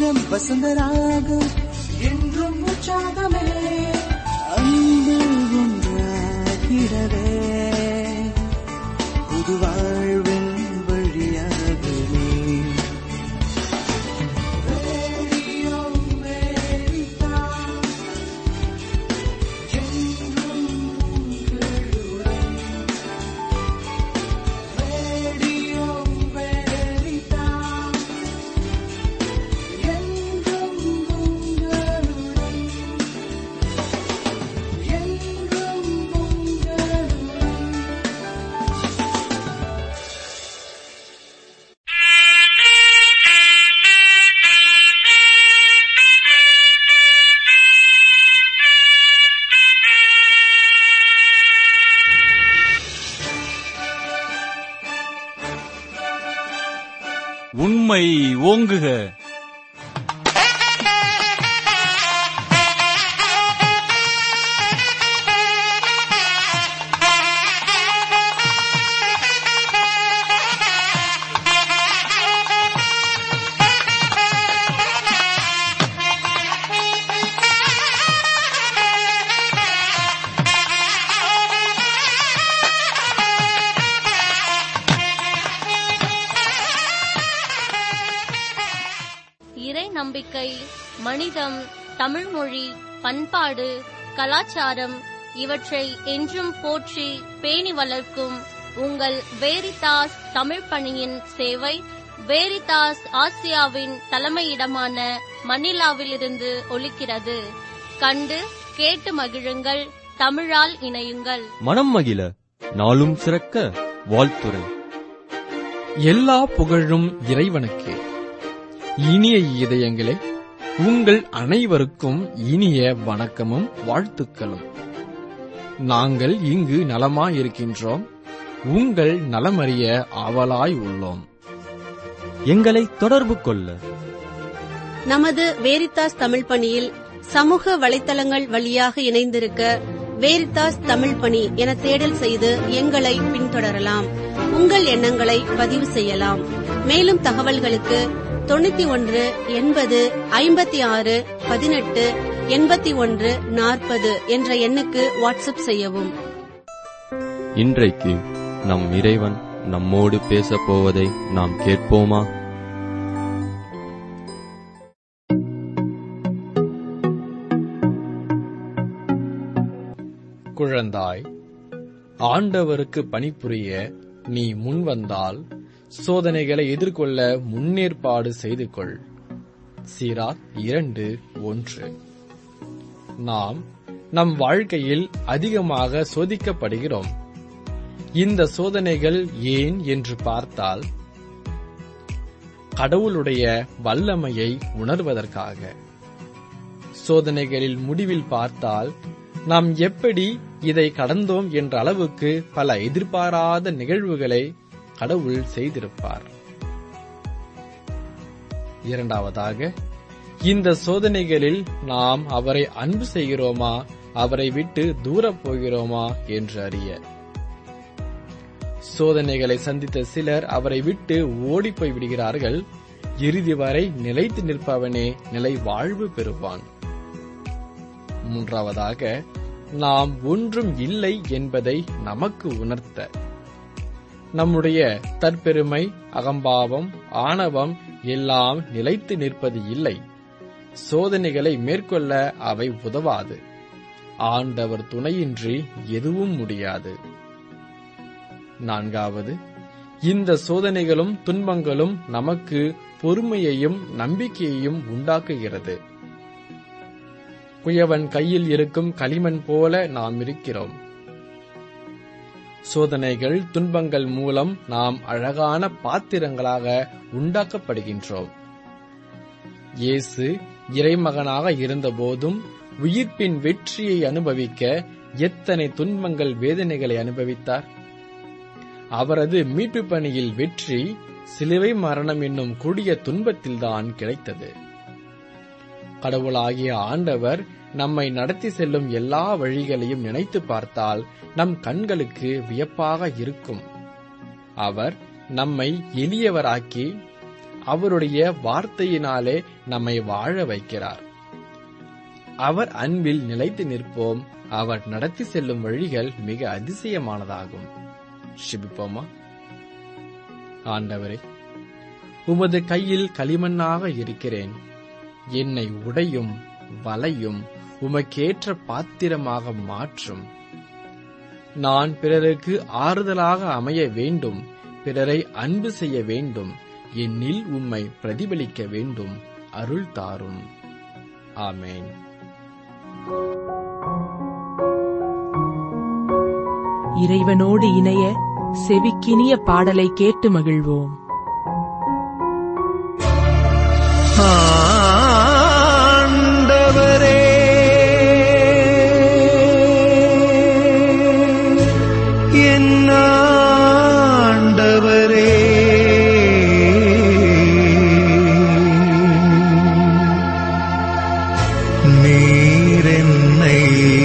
இதம் வசந்தராகம் என்றும் உற்சாகமே அன்பு ஒன்றாகிடவே புது வாழ்வின் வழியாகவே ரேடியோ அமெரிக்கா, என்றும் உங்களுடன். ரேடியோ அமெரிக்கா, என்றும் உங்களுடன். என்றும் உங்களுடன். உண்மை ஓங்குக இறை நம்பிக்கை மனிதம் தமிழ்மொழி பண்பாடு கலாச்சாரம் இவற்றை என்றும் போற்றி பேணி வளர்க்கும் உங்கள் வேரிதாஸ் தமிழ் பணியின் சேவை வேரிதாஸ் ஆசியாவின் தலைமையிடமான மணிலாவிலிருந்து ஒலிக்கிறது கண்டு கேட்டு மகிழுங்கள் தமிழால் இணையுங்கள் மனம் மகிழ நாளும் சிறக்க வாழ்த்துரை எல்லா புகழும் இறைவனுக்கு இனிய இதயங்களே உங்கள் அனைவருக்கும் இனிய வணக்கமும் வாழ்த்துக்களும் நாங்கள் இங்கு நலமாயிருக்கின்றோம் உங்கள் நலமறிய ஆவலாய் உள்ளோம் எங்களை தொடர்பு கொள்ள நமது வேரித்தாஸ் தமிழ் பணியில் சமூக வலைத்தளங்கள் வழியாக இணைந்திருக்க வேரித்தாஸ் தமிழ் பணி என தேடல் செய்து எங்களை பின்தொடரலாம் உங்கள் எண்ணங்களை பதிவு செய்யலாம் மேலும் தகவல்களுக்கு தொண்ணூத்தி ஒன்று எண்பது ஐம்பத்தி ஆறு பதினெட்டு எண்பத்தி ஒன்று நாற்பது என்ற எண்ணுக்கு வாட்ஸ்அப் செய்யவும் இன்றைக்கு நம் இறைவன் நம்மோடு பேசப் போவதை நாம் கேட்போமா குழந்தாய் ஆண்டவருக்கு பணிபுரிய நீ முன்வந்தால் சோதனைகளை எதிர்கொள்ள முன்னேற்பாடு செய்து கொள் சீராக் இரண்டு ஒன்று நாம் நம் வாழ்க்கையில் அதிகமாக சோதிக்கப்படுகிறோம் இந்த சோதனைகள் ஏன் என்று பார்த்தால் கடவுளுடைய வல்லமையை உணர்வதற்காக சோதனைகளில் முடிவில் பார்த்தால் நாம் எப்படி இதை கடந்தோம் என்ற அளவுக்கு பல எதிர்பாராத நிகழ்வுகளை கடவுள் செய்திருப்பார் இரண்டாவதாக இந்த சோதனைகளில் நாம் அவரை அன்பு செய்கிறோமா அவரை விட்டு தூரப் போகிறோமா என்று அறிய சோதனைகளை சந்தித்த சிலர் அவரை விட்டு ஓடிப்போய் விடுகிறார்கள் இறுதி வரை நிலைத்து நிற்பவனே நிலை வாழ்வு பெறுவான் மூன்றாவதாக நாம் ஒன்றும் இல்லை என்பதை நமக்கு உணர்த்த நம்முடைய தற்பெருமை அகம்பாவம் ஆணவம் எல்லாம் நிலைத்து நிற்பது இல்லை சோதனைகளை மேற்கொள்ள அவை உதவாது ஆண்டவர் துணையின்றி எதுவும் முடியாது நான்காவது இந்த சோதனைகளும் துன்பங்களும் நமக்கு பொறுமையையும் நம்பிக்கையையும் உண்டாக்குகிறது குயவன் கையில் இருக்கும் களிமண் போல நாம் இருக்கிறோம் சோதனைகள் துன்பங்கள் மூலம் நாம் அழகான பாத்திரங்களாக உண்டாக்கப்படுகின்றோம் இயேசு இறைமகனாக இருந்தபோதும் உயிர்ப்பின் வெற்றியை அனுபவிக்க எத்தனை துன்பங்கள் வேதனைகளை அனுபவித்தார் அவரது மீட்பு பணியில் வெற்றி சிலுவை மரணம் என்னும் கொடிய துன்பத்தில்தான் கிடைத்தது கடவுளாகிய ஆண்டவர் நம்மை நடத்தி செல்லும் எல்லா வழிகளையும் நினைத்து பார்த்தால் நம் கண்களுக்கு வியப்பாக இருக்கும் அவர் நம்மை எளியவராக்கி அவருடைய வார்த்தையினாலே நம்மை வாழ வைக்கிறார் அவர் அன்பில் நிலைத்து நிற்போம் அவர் நடத்தி செல்லும் வழிகள் மிக அதிசயமானதாகும் சிபிப்போமா ஆண்டவரே உமது கையில் களிமண்ணாக இருக்கிறேன் என்னை உடையும் வலையும் உமக்கேற்ற பாத்திரமாக மாற்றும் நான் பிறருக்கு ஆறுதலாக அமைய வேண்டும் பிறரை அன்பு செய்ய வேண்டும் என்னில் உம்மை பிரதிபலிக்க வேண்டும் அருள் தாரும் ஆமேன் இறைவனோடு இணைய செவிக்கினிய பாடலை கேட்டு மகிழ்வோம் ஆண்டவரே என் ஆண்டவரே நீர் என்னை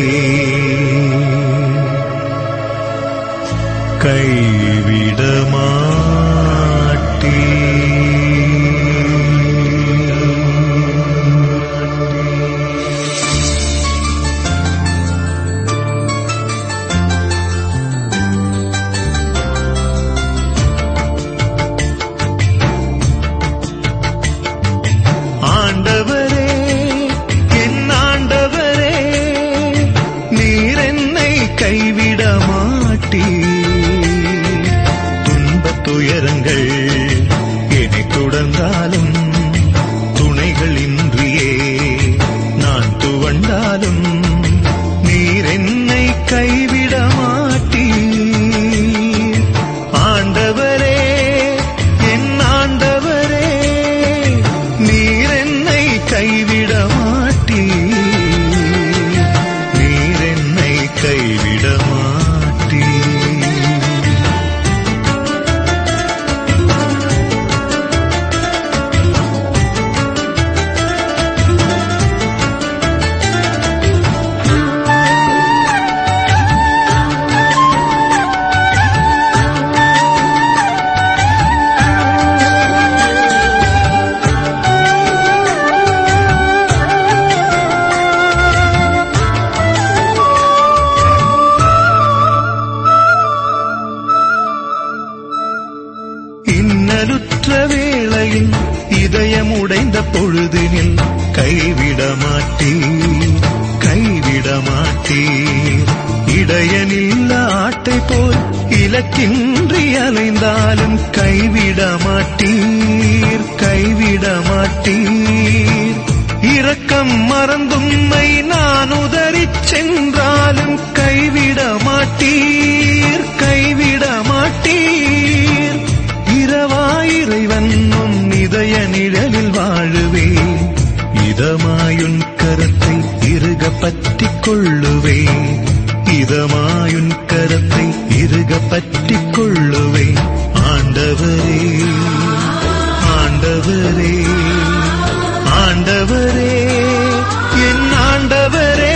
கைவிட மாட்டீர் ஆண்டவரே என் ஆண்டவரே நீர் என்னை கைவிட மாட்டீர் துன்பத் துயரங்கள் என்னை தொடர்ந்தாலும் துணைகளின்றியே நான் துவண்டாலும் நீர் என்னை கைவிட மாட்டீர் ஆண்டவரே என் ஆண்டவரே நீர் என்னை கைவிட மாட்டீர் நீர் என்னை கைவிட மாட்டீர் இன்னலுற்ற வேளையில் இதயம் உடைந்த பொழுதினில் கைவிட மாட்டீர் கைவிட மாட்டீர் இடையனில்ல ஆட்டை போல் இலக்கின்றி அலைந்தாலும் கைவிட மாட்டீர் கைவிட மாட்டீர் இரக்கம் மறந்தும்மை நான் உதறிச் சென்றாலும் கைவிட மாட்டீர் கைவிட மாட்டீர் இரவாயிரைவன் உன் இதய நிழலில் வாழுவேன் இதமாயுன் கரத்தை இறுக பற்றிக் கொள்ளுவேன் இதமாயுன் கரத்தை இறுக பற்றிக் கொள்ளுவேன் ஆண்டவரே ஆண்டவரே ஆண்டவரே என் ஆண்டவரே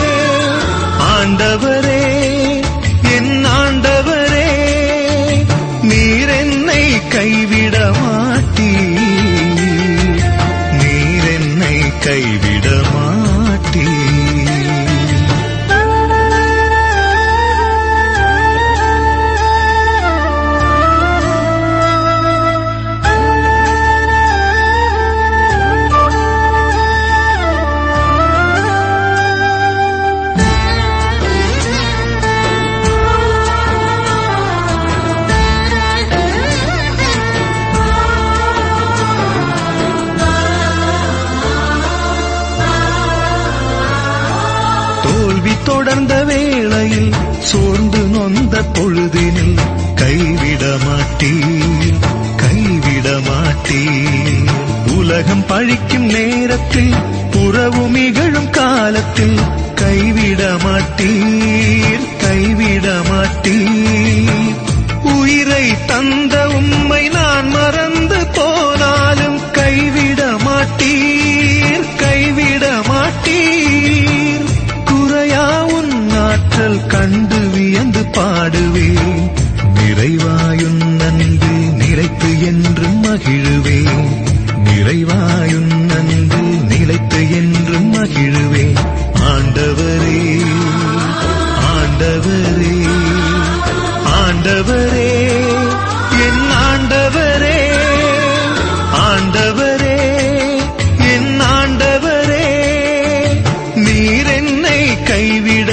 ஆண்டவரே என் ஆண்டவரே நீர் என்னை கைவிட மாட்டீர் நீர் என்னை கைவிட மாட்டீர் தோல்வி தொடர்ந்த வேளையில் சோர்ந்து நொந்த பொழுதினில் கைவிட மாட்டீர் கைவிட மாட்டீர் உலகம் பழிக்கும் நேரத்தில் உறவு மிகழும் காலத்தில் கைவிட மாட்டீர் கைவிட மாட்டீர் உயிரை தந்த உம்மை நான் மறந்து போனாலும் கைவிட மாட்டீர் கைவிட மாட்டீர் குறையா உன் ஆற்றல் கண்டு வியந்து பாடுவேன் நிறைவாயுன் நன்பில் நிறைத்து என்று மகிழுவேன் இறைவாயுன் அன்பில் நிலைத்து என்றும் மகிழுவேன் ஆண்டவரே ஆண்டவரே ஆண்டவரே என் ஆண்டவரே ஆண்டவரே என் ஆண்டவரே நீர் என்னை கைவிட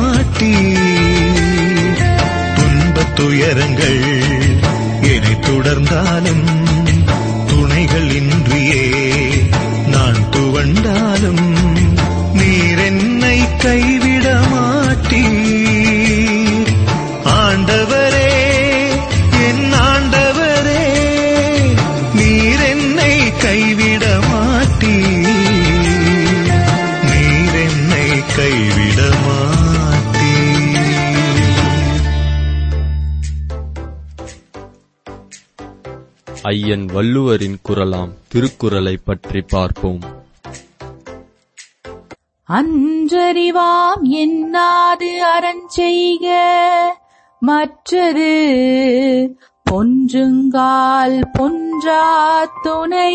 மாட்டீர் துன்பத் துயரங்கள் என்னை தொடர்ந்தாலும் துணைகள் இன்றியே நான் துவண்டாலும் நீர் என்னை கைவிட மாட்டீர் ஆண்டவரே என் ஆண்டவரே நீர் என்னை கைவிட மாட்டீர் நீர் என்னை கைவிட மாட்டீர் ஐயன் வள்ளுவரின் குரலாம் திருக்குறளை பற்றி பார்ப்போம் அன்றறிவாம் என்னாது அறஞ்செய்க மற்றது பொன்றுங்கால் பொன்றா துணை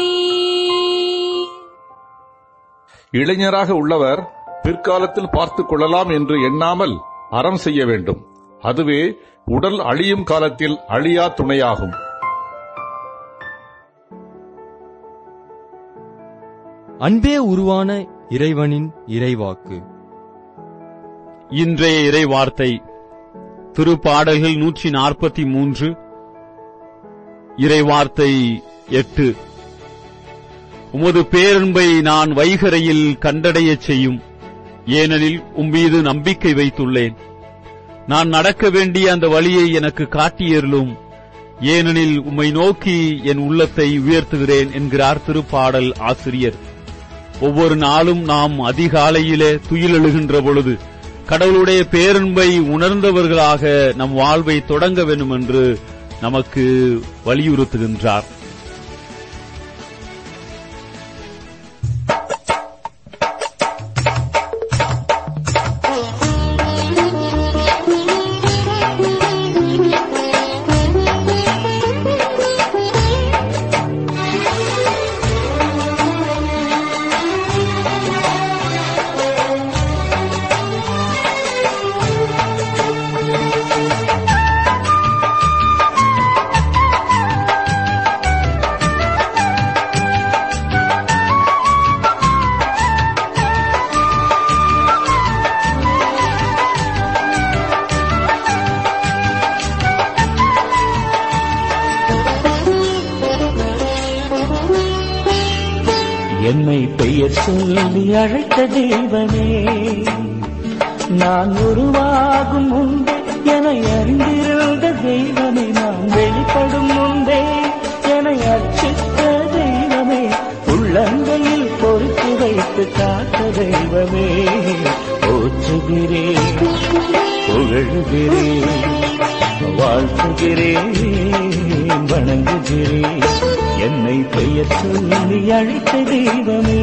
இளைஞராக உள்ளவர் பிற்காலத்தில் பார்த்துக் கொள்ளலாம் என்று எண்ணாமல் அறம் செய்ய வேண்டும் அதுவே உடல் அழியும் காலத்தில் அழியா துணையாகும் அன்பே உருவான இறைவனின் இறைவாக்கு இன்றைய இறைவார்த்தை திருப்பாடல்கள் நூற்றி நாற்பத்தி மூன்று இறைவார்த்தை எட்டு உமது பேரன்பை நான் வைகரையில் கண்டடையச் செய்யும் ஏனெனில் உம்மீது நம்பிக்கை வைத்துள்ளேன் நான் நடக்க வேண்டிய அந்த வழியை எனக்கு காட்டியருளும் ஏனெனில் உம்மை நோக்கி என் உள்ளத்தை உயர்த்துகிறேன் என்கிறார் திருப்பாடல் ஆசிரியர் ஒவ்வொரு நாளும் நாம் அதிகாலையிலே துயிலெழுகின்ற பொழுது கடவுளுடைய பேரன்பை உணர்ந்தவர்களாக நம் வாழ்வை தொடங்க வேண்டும் என்று நமக்கு வலியுறுத்துகின்றார் என்னை பெயர் சொல்லி அழைத்த தேவனே நான் உருவாகும் முன்பே என அறிந்திருந்த தெய்வமே நான் வெளிப்படும் முன்பே என அர்ச்சித்த தெய்வமே உள்ளங்கையில் பொறுத்து வைத்து காத்த தெய்வமே போற்றுகிறேன் புகழுகிறேன் வாழ்த்துகிறேன் வணங்குகிறேன் என்னை பெயர் சொல்லி அழைத்த தெய்வமே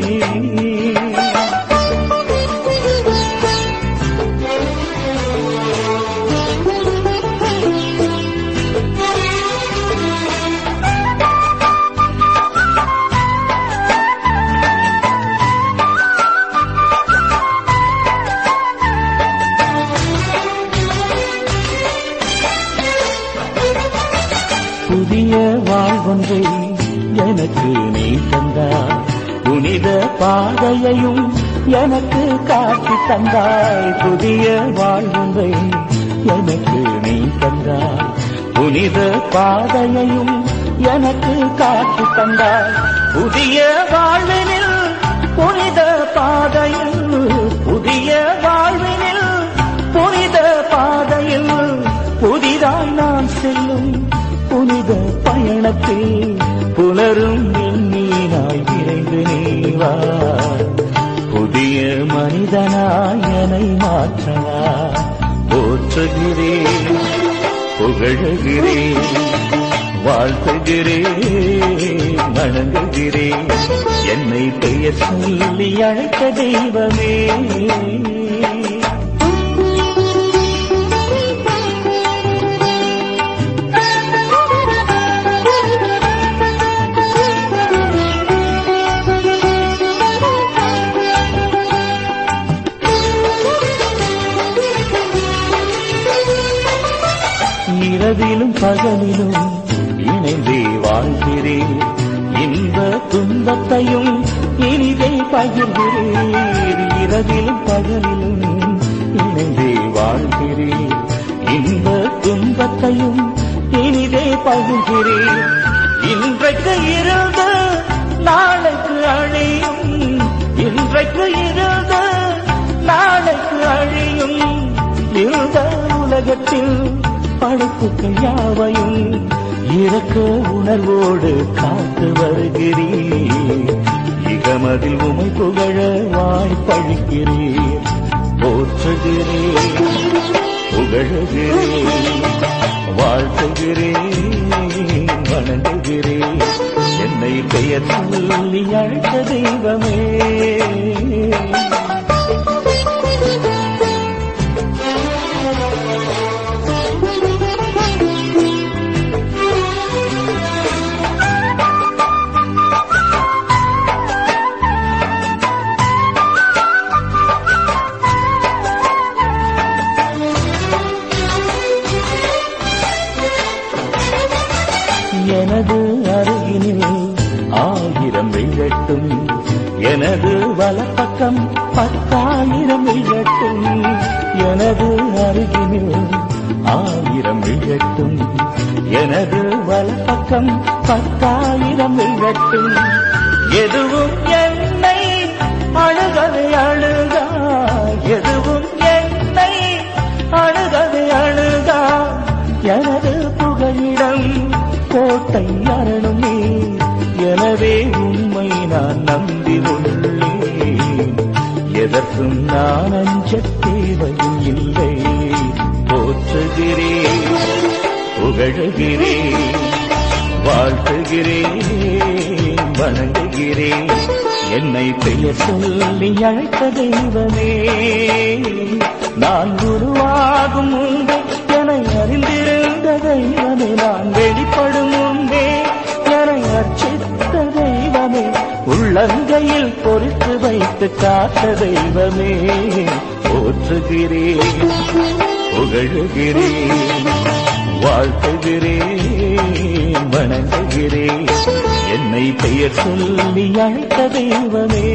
புதிய வாழ்வொன்றை எனக்கு நீ தந்தாய் புனித பாதையையும் எனக்கு காட்டி தந்தாய் புதிய வாழ்வொன்றை எனக்கு நீ தந்தாய் புனித பாதையையும் எனக்கு காட்டி தந்தாய் புதிய வாழ்வினில் புனித பாதையில் புதிய வாழ்வினில் புனித பாதையில் புதிதாய் நான் செல்லும் புனித பயணத்தில் புலரும் எண்ணீனாய் விரைந்து நீவா புதிய மனிதனாய் என்னை மாற்றவா போற்றுகிறேன் புகழுகிறேன் வாழ்த்துகிறேன் வணங்குகிறேன் என்னை பெயர் சொல்லி அழைத்த தெய்வமே இரவிலும் பகலிலும் இணைந்தே வாழ்கிறேன் இன்ப துன்பத்தையும் இனிதே பகிர்கிறேன் இரவிலும் பகலிலும் இணைந்தே வாழ்கிறேன் இன்ப துன்பத்தையும் இனிதே பகிர்கிறேன் இன்றைக்கு இருந்து நாளைக்கு அழியும் இன்றைக்கு இருந்து நாளைக்கு அழியும் இந்த உலகத்தில் படைப்புகள் யாவையும் இறக்க உணர்வோடு காத்து வருகிறேன் இகமதில் உமை புகழ வாய்ப்பழிக்கிறேன் போற்றுகிறேன் புகழுகிறேன் வாழ்த்துகிறேன் வணங்குகிறேன் என்னை பெயர் சொல்லி அழைத்த தெய்வமே எனது அருகினில் ஆயிரம் விழட்டும் எனது வலப்பக்கம் பத்தாயிரம் விழட்டும் எனது அருகினில் ஆயிரம் விழட்டும் எனது வலப்பக்கம் பத்தாயிரம் விழட்டும் எதுவும் என்னை அழுகதை அழுகா எதுவும் என்னை அழுகதை அழுகா எனது புகழிடம் கோட்டை அரணுமே எனவே உண்மை நான் நம்பி உள்ளேன் எதற்கும் நான் அஞ்ச தேவையும் இல்லை போற்றுகிறேன் புகழுகிறேன் வாழ்த்துகிறேன் வணங்குகிறேன் என்னை பெயர் சொல்லி அழைத்த தெய்வமே நான் உருவாகும் முன்பே என அறிந்திருந்த தெய்வமே நான் வெளிப்படும் முன்பே என அர்ச்சித்த தெய்வமே உள்ளங்கையில் பொறித்து வைத்து காத்த தெய்வமே போற்றுகிறேன் புகழுகிறேன் வாழ்த்துகிறேன் வணங்குகிறேன் என்னை பெயர் சொல்லி அழைத்த தெய்வமே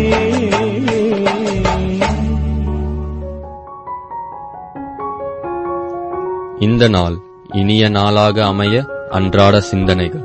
இந்த நாள் இனிய நாளாக அமைய அன்றாட சிந்தனைகள்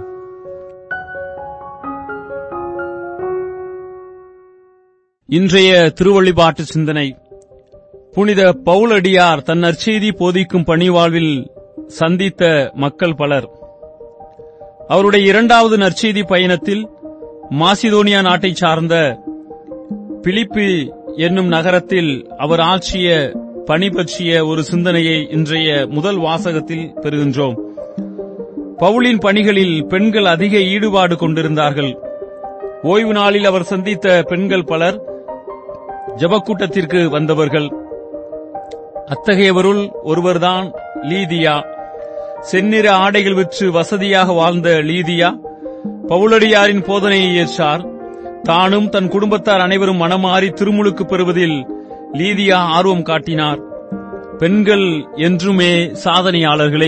இன்றைய திருவழிபாட்டு சிந்தனை புனித பவுலடியார் தன் நற்செய்தி போதிக்கும் பணிவாழ்வில் சந்தித்த மக்கள் பலர் அவருடைய இரண்டாவது நற்செய்தி பயணத்தில் மாசிதோனியா நாட்டைச் சார்ந்த பிலிப்பி என்னும் நகரத்தில் அவர் ஆற்றிய பணி பற்றிய ஒரு சிந்தனையை இன்றைய முதல் வாசகத்தில் பெறுகின்றோம் பவுலின் பணிகளில் பெண்கள் அதிக ஈடுபாடு கொண்டிருந்தார்கள் ஓய்வு நாளில் அவர் சந்தித்த பெண்கள் பலர் ஜபக்கூட்டத்திற்கு வந்தவர்கள் அத்தகையவருள் ஒருவர்தான் லீதியா செந்நிற ஆடைகள் விற்று வசதியாக வாழ்ந்த லீதியா பவுலடியாரின் போதனையை ஏற்றார் தானும் தன் குடும்பத்தார் அனைவரும் மனமாறி திருமுழுக்கு பெறுவதில் லீதியா ஆர்வம் காட்டினார் பெண்கள் என்றுமே சாதனையாளர்களே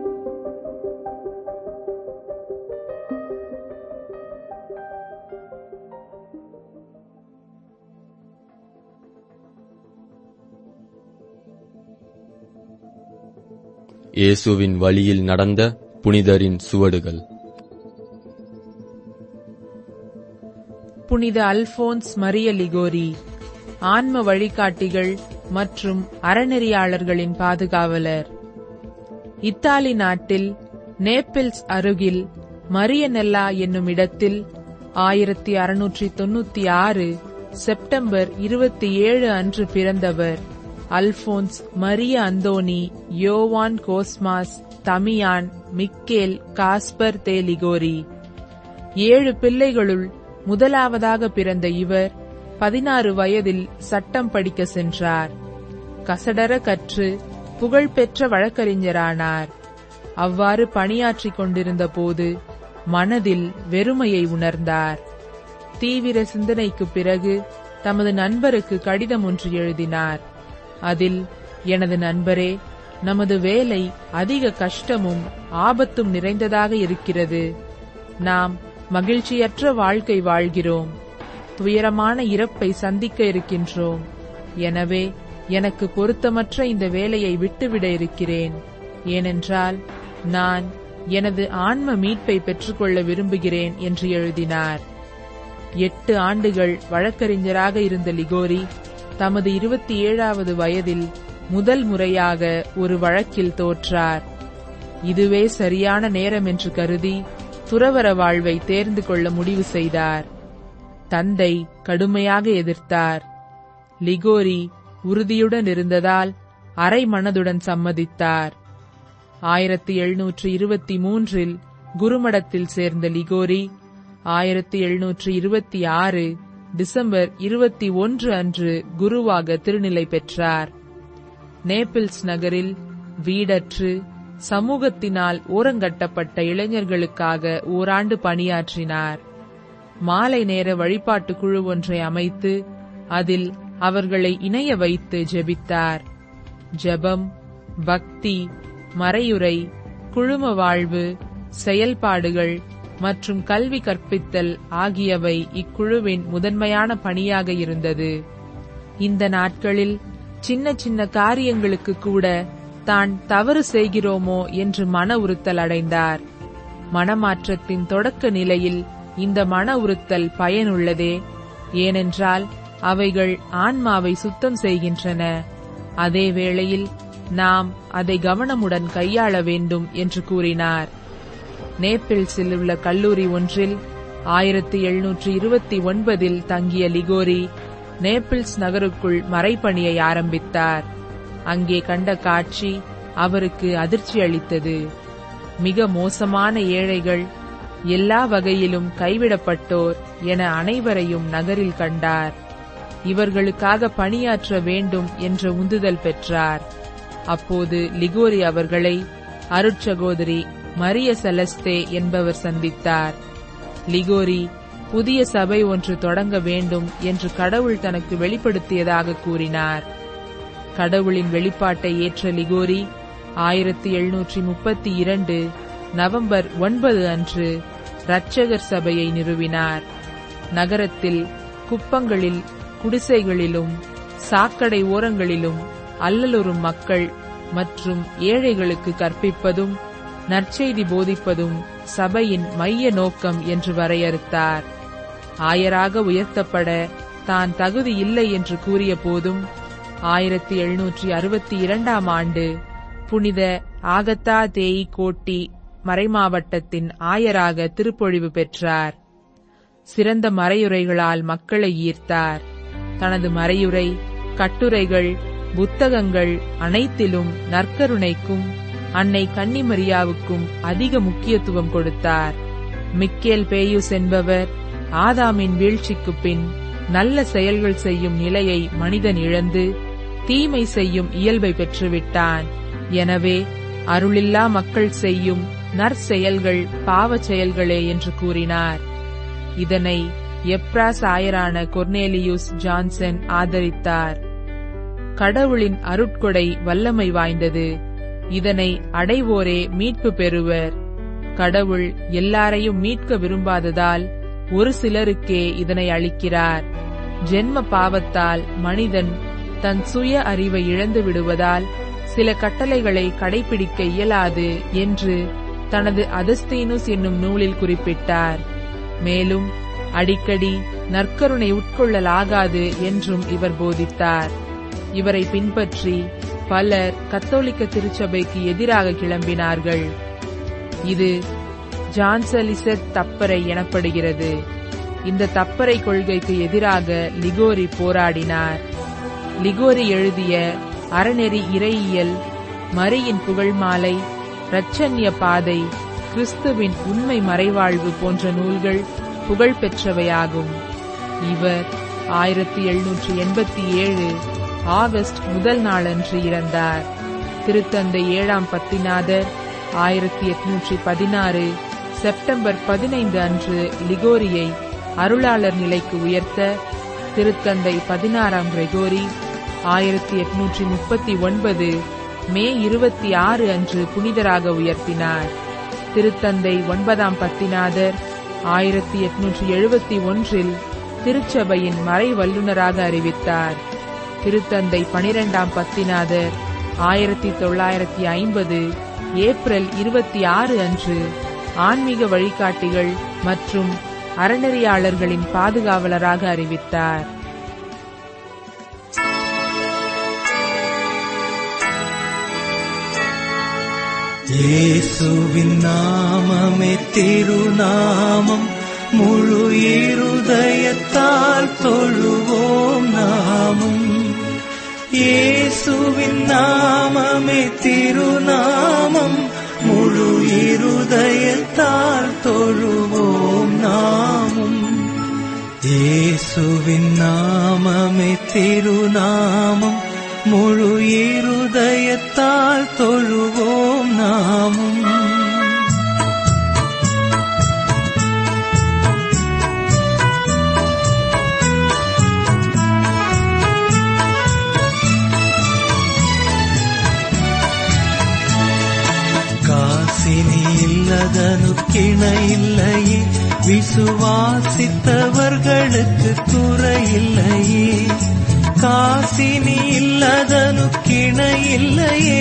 இயேசுவின் வழியில் நடந்த புனிதரின் சுவடுகள் புனித அல்போன்ஸ் மரிய லிகோரி ஆன்ம வழிகாட்டிகள் மற்றும் அறநெறியாளர்களின் பாதுகாவலர் இத்தாலி நாட்டில் நேப்பிள்ஸ் அருகில் மரியநெல்லா என்னும் இடத்தில் ஆயிரத்தி அறுநூற்றி தொண்ணூத்தி ஆறு செப்டம்பர் இருபத்தி ஏழு அன்று பிறந்தவர் அல்போன்ஸ் மரிய அந்தோனி யோவான் Cosmas Damian Michael Gaspar de Liguori ஏழு பிள்ளைகளுள் முதலாவதாக பிறந்த இவர் பதினாறு வயதில் சட்டம் படிக்க சென்றார் கசடர கற்று புகழ்பெற்ற வழக்கறிஞரானார் அவ்வாறு பணியாற்றிக் கொண்டிருந்த போது மனதில் வெறுமையை உணர்ந்தார் தீவிர சிந்தனைக்குப் பிறகு தமது நண்பருக்கு கடிதம் ஒன்று எழுதினார் அதில் எனது நண்பரே நமது வேலை அதிக கஷ்டமும் ஆபத்தும் நிறைந்ததாக இருக்கிறது நாம் மகிழ்ச்சியற்ற வாழ்க்கை வாழ்கிறோம் துயரமான இறப்பை சந்திக்க இருக்கின்றோம் எனவே எனக்கு பொருத்தமற்ற இந்த வேலையை விட்டுவிட இருக்கிறேன் ஏனென்றால் நான் எனது ஆன்ம மீட்பை பெற்றுக்கொள்ள விரும்புகிறேன் என்று எழுதினார் எட்டு ஆண்டுகள் வழக்கறிஞராக இருந்த லிகோரி தமது இருபத்தி ஏழாவது வயதில் முதல் முறையாக ஒரு வழக்கில் தோற்றார் இதுவே சரியான நேரம் என்று கருதி துறவர வாழ்வை தேர்ந்து கொள்ள முடிவு செய்தார் தந்தை கடுமையாக எதிர்த்தார் லிகோரி உறுதியுடன் இருந்ததால் அரை மனதுடன் சம்மதித்தார் ஆயிரத்தி எழுநூற்று இருபத்தி மூன்றில் குருமடத்தில் சேர்ந்த லிகோரி ஆயிரத்தி எழுநூற்று இருபத்தி ஆறு டிசம்பர் இருபத்தி ஒன்று அன்று குருவாக திருநிலை பெற்றார் நேபிள்ஸ் நகரில் வீடற்று சமூகத்தினால் ஓரங்கட்டப்பட்ட இளைஞர்களுக்காக ஓராண்டு பணியாற்றினார் மாலை நேர வழிபாட்டு குழு ஒன்றை அமைத்து அதில் அவர்களை இணைய வைத்து ஜெபித்தார் ஜெபம் பக்தி மறையுறை குழும வாழ்வு செயல்பாடுகள் மற்றும் கல்வி கற்பித்தல் ஆகியவை இக்குழுவின் முதன்மையான பணியாக இருந்தது இந்த நாட்களில் சின்ன சின்ன காரியங்களுக்கு கூட தான் தவறு செய்கிறோமோ என்று மன உறுத்தல் அடைந்தார் மனமாற்றத்தின் தொடக்க நிலையில் இந்த மன உறுத்தல் பயனுள்ளதே ஏனென்றால் அவைகள் ஆன்மாவை சுத்தம் செய்கின்றன அதே வேளையில் நாம் அதை கவனமுடன் கையாள வேண்டும் என்று கூறினார் நேபிள்ஸில் உள்ள கல்லூரி ஒன்றில் ஆயிரத்தி எழுநூற்று இருபத்தி ஒன்பதில் தங்கிய லிகோரி நேபிள்ஸ் நகருக்குள் மறைப்பணியை ஆரம்பித்தார் அங்கே கண்ட காட்சி அவருக்கு அதிர்ச்சி அளித்தது மிக மோசமான ஏழைகள் எல்லா வகையிலும் கைவிடப்பட்டோர் என அனைவரையும் நகரில் கண்டார் இவர்களுக்காக பணியாற்ற வேண்டும் என்ற உந்துதல் பெற்றார் அப்போது லிகோரி அவர்களை அருட்சகோதரி மரிய செலஸ்தே என்பவர் சந்தித்தார் லிகோரி புதிய சபை ஒன்று தொடங்க வேண்டும் என்று கடவுள் தனக்கு வெளிப்படுத்தியதாக கூறினார் கடவுளின் வெளிப்பாட்டை ஏற்ற லிகோரி ஆயிரத்தி எழுநூற்றி முப்பத்தி இரண்டு நவம்பர் ஒன்பது அன்று இரட்சகர் சபையை நிறுவினார் நகரத்தில் குப்பங்களில் குடிசைகளிலும் சாக்கடை ஓரங்களிலும் அல்லலுறும் மக்கள் மற்றும் ஏழைகளுக்கு கற்பிப்பதும் நற்செய்தி போதிப்பதும் சபையின் மைய நோக்கம் என்று வரையறுத்தார் ஆயராக உயர்த்தப்பட தான் தகுதி இல்லை என்று கூறிய போதும் ஆயிரத்தி எழுநூற்றி அறுபத்தி இரண்டாம் ஆண்டு புனித ஆகத்தா தேயி கோட்டி மறைமாவட்டத்தின் ஆயராக திருப்பொழிவு பெற்றார் சிறந்த மறையுரைகளால் மக்களை ஈர்த்தார் தனது மறையுரை கட்டுரைகள் புத்தகங்கள் அனைத்திலும் நற்கருணைக்கும் அன்னை கன்னிமரியாவுக்கும் அதிக முக்கியத்துவம் கொடுத்தார் மிக்கேல் பேயுஸ் என்பவர் ஆதாமின் வீழ்ச்சிக்குப் பின் நல்ல செயல்கள் செய்யும் நிலையை மனிதன் இழந்து தீமை செய்யும் இயல்பை பெற்றுவிட்டான் எனவே அருளில்லா மக்கள் செய்யும் நற்செயல்கள் பாவச் செயல்களே என்று கூறினார் இதனை எப்ராஸ் ஆயரான கொர்னேலியுஸ் ஜான்சன் ஆதரித்தார் கடவுளின் அருட்கொடை வல்லமை வாய்ந்தது இதனை அடைவோரே மீட்பு பெறுவர் கடவுள் எல்லாரையும் மீட்க விரும்பாததால் ஒரு சிலருக்கே இதனை அளிக்கிறார் ஜென்ம பாவத்தால் மனிதன் தன் சுய அறிவை இழந்து விடுவதால் சில கட்டளைகளை கடைபிடிக்க இயலாது என்று தனது அதஸ்தீனுஸ் என்னும் நூலில் குறிப்பிட்டார் மேலும் அடிக்கடி நற்கருணை உட்கொள்ளலாகாது என்றும் இவர் போதித்தார் இவரை பின்பற்றி பலர் கத்தோலிக்க திருச்சபைக்கு எதிராக கிளம்பினார்கள் இது ஜான்சலிசத் தப்பறை எனப்படுகிறது இந்த தப்பறை கொள்கைக்கு எதிராக லிகோரி போராடினார் லிகோரி எழுதிய அறநெறி இறையியல் மரியின் புகழ் மாலை இரட்சண்ய பாதை கிறிஸ்துவின் உண்மை மறைவாழ்வு போன்ற நூல்கள் புகழ்பெற்றவையாகும் இவர் ஆயிரத்தி எழுநூற்றி எண்பத்தி ஏழு ஆகஸ்ட் முதல் நாளன்று இறந்தார் திருத்தந்தை ஏழாம் பத்திநாதர் ஆயிரத்தி எட்நூற்றி பதினாறு செப்டம்பர் பதினைந்து அன்று லிகோரியை அருளாளர் நிலைக்கு உயர்த்த திருத்தந்தை பதினாறாம் கிரெகோரி ஆயிரத்தி எட்நூற்றி முப்பத்தி ஒன்பது மே இருபத்தி ஆறு அன்று புனிதராக உயர்த்தினார் திருத்தந்தை ஒன்பதாம் பத்திநாதர் ஆயிரத்தி எட்நூற்றி எழுபத்தி ஒன்றில் திருச்சபையின் மறை வல்லுநராக அறிவித்தார் திருத்தந்தை பனிரெண்டாம் பத்திநாதர் ஆயிரத்தி தொள்ளாயிரத்தி ஐம்பது ஏப்ரல் இருபத்தி ஆறு அன்று ஆன்மீக வழிகாட்டிகள் மற்றும் அறநெறியாளர்களின் பாதுகாவலராக அறிவித்தார் இயேசுவின் நாமமே திருநாமம் முழு இருதயத்தால் தொழுவோம் நாமும் இயேசுவின் நாமமே திருநாமம் முழு இருதயத்தால் தொழுவோம் நாமும் இயேசுவின் நாமமே திருநாமம் முழு இருதயத்தால் தொழுவோம் நாமும் காசினி இல்லதனு இல்லையே விசுவாசித்தவர்களுக்கு குறையில்லையே காசினி இல்லதனு இல்லையே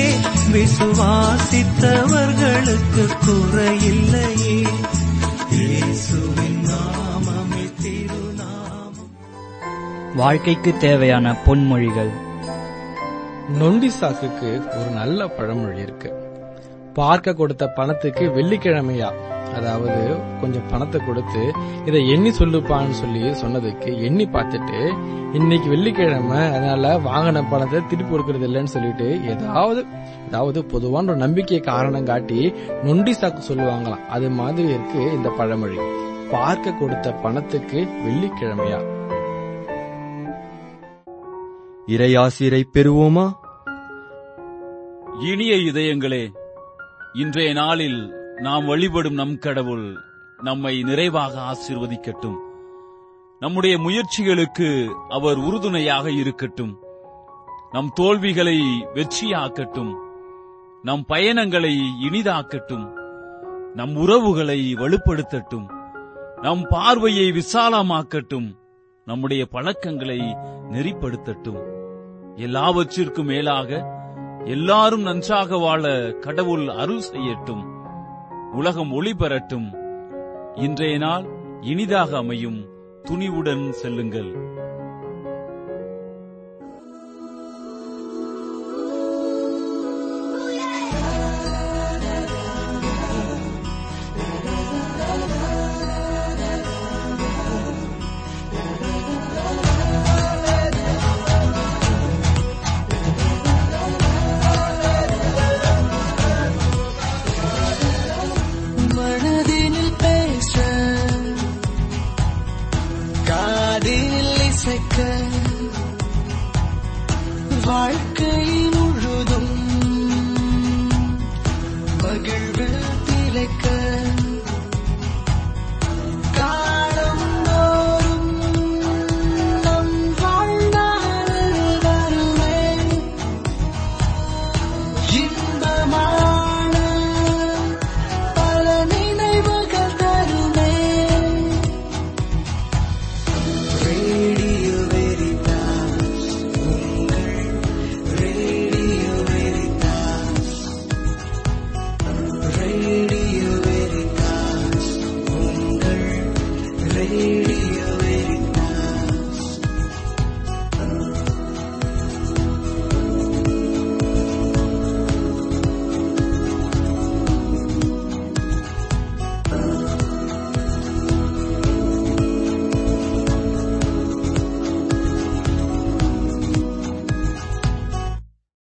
விசுவாசித்தவர்களுக்கு குறையில்லையே இயேசுவின் நாமமே திருநாமம் வாழ்க்கைக்கு தேவையான பொன்மொழிகள் நொண்டி சாக்குக்கு ஒரு நல்ல பழமொழி இருக்கு பார்க்க கொடுத்த பணத்துக்கு வெள்ளிக்கிழமையா அதாவது கொஞ்சம் பணத்தை கொடுத்து இதை எண்ணி சொல்லுப்பான்னு சொல்லி சொன்னதுக்கு எண்ணி பார்த்துட்டு இன்னைக்கு வெள்ளிக்கிழமை அதனால வாங்கின பணத்தை திருப்பி கொடுக்கறது இல்லைன்னு சொல்லிட்டு ஏதாவது அதாவது பொதுவான ஒரு நம்பிக்கையை காரணம் காட்டி நொண்டி சாக்கு சொல்லுவாங்களாம் அது மாதிரி இருக்கு இந்த பழமொழி பார்க்க கொடுத்த பணத்துக்கு வெள்ளிக்கிழமையா இறையாசிரை பெறுவோமா இனிய இதயங்களே இன்றைய நாளில் நாம் வழிபடும் நம் கடவுள் நம்மை நிறைவாக ஆசீர்வதிக்கட்டும் நம்முடைய முயற்சிகளுக்கு அவர் உறுதுணையாக இருக்கட்டும் நம் தோல்விகளை வெற்றியாக்கட்டும் நம் பயணங்களை இனிதாக்கட்டும் நம் உறவுகளை வலுப்படுத்தட்டும் நம் பார்வையை விசாலமாக்கட்டும் நம்முடைய பழக்கங்களை நெறிப்படுத்தட்டும் எல்லாவற்றிற்கும் மேலாக எல்லாரும் நன்றாக வாழ கடவுள் அருள் செய்யட்டும் உலகம் ஒளி பெறட்டும் இன்றைய நாள் இனிதாக அமையும் துணிவுடன் செல்லுங்கள் மனதினில் பேச காதில் இசைக்க வாழ்க்கை முழுதும் மகிழ்வில் திளைக்க